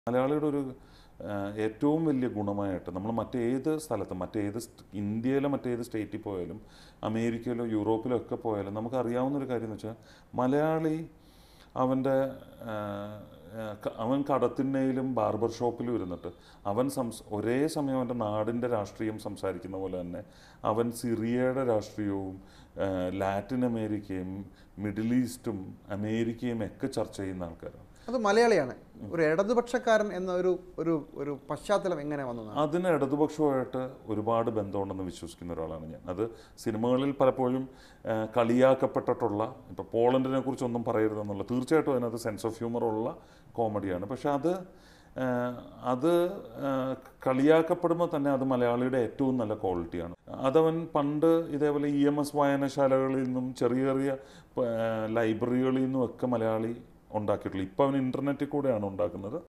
മലയാളിയുടെ ഒരു ആ, ഏറ്റവും വലിയ ഗുണമായിട്ട് നമ്മൾ മറ്റേത് സ്ഥലത്തും മറ്റേത് സ്റ്റ്- ഇന്ത്യയിലെ മറ്റേത് സ്റ്റേറ്റിൽ പോയാലും അമേരിക്കയിലോ യൂറോപ്പിലോ ഒക്കെ പോയാലും നമുക്ക് അറിയാവുന്ന ഒരു കാര്യം എന്ന് വെച്ചാൽ മലയാളി അവൻ്റെ ആ, ആ, ക- അവൻ കടത്തിണ്ണയിലും ബാർബർ ഷോപ്പിലും ഇരുന്നിട്ട് അവൻ സംസ് ഒരേ സമയം അവൻ്റെ നാടിൻ്റെ രാഷ്ട്രീയം സംസാരിക്കുന്ന പോലെ തന്നെ അവൻ സിറിയയുടെ രാഷ്ട്രീയവും ആ, ലാറ്റിൻ അമേരിക്കയും മിഡിൽ ഈസ്റ്റും അമേരിക്കയും ഒക്കെ ചർച്ച ചെയ്യുന്ന ആൾക്കാരാണ് അത് മലയാളിയാണ് ഒരു ഇടതുപക്ഷക്കാരൻ എന്ന ഒരു ഒരു ഒരു പശ്ചാത്തലം എങ്ങനെ വന്നതാണ് അതിന് ഇടതുപക്ഷവുമായിട്ട് ഒരുപാട് ബന്ധമുണ്ടെന്ന് വിശ്വസിക്കുന്ന ഒരാളാണ് ഞാൻ അത് സിനിമകളിൽ പലപ്പോഴും ആ, കളിയാക്കപ്പെട്ടിട്ടുള്ള ഇപ്പോൾ പോളണ്ടിനെ കുറിച്ചൊന്നും പറയരുതെന്നുള്ള തീർച്ചയായിട്ടും അതിനകത്ത് സെൻസ് ഓഫ് ഹ്യൂമർ ഉള്ള കോമഡിയാണ് പക്ഷെ അത് ആ, അത് ആ, കളിയാക്കപ്പെടുമ്പോൾ തന്നെ അത് മലയാളിയുടെ ഏറ്റവും നല്ല ക്വാളിറ്റിയാണ് അതവൻ പണ്ട് ഇതേപോലെ ഇ എം എസ് വായനശാലകളിൽ നിന്നും ചെറിയ ചെറിയ ആ, ലൈബ്രറികളിൽ നിന്നും ഒക്കെ മലയാളി ഉണ്ടാക്കിയിട്ടുള്ളൂ ഇപ്പം അവൻ ഇൻ്റർനെറ്റിൽ കൂടെയാണ് ഉണ്ടാക്കുന്നത്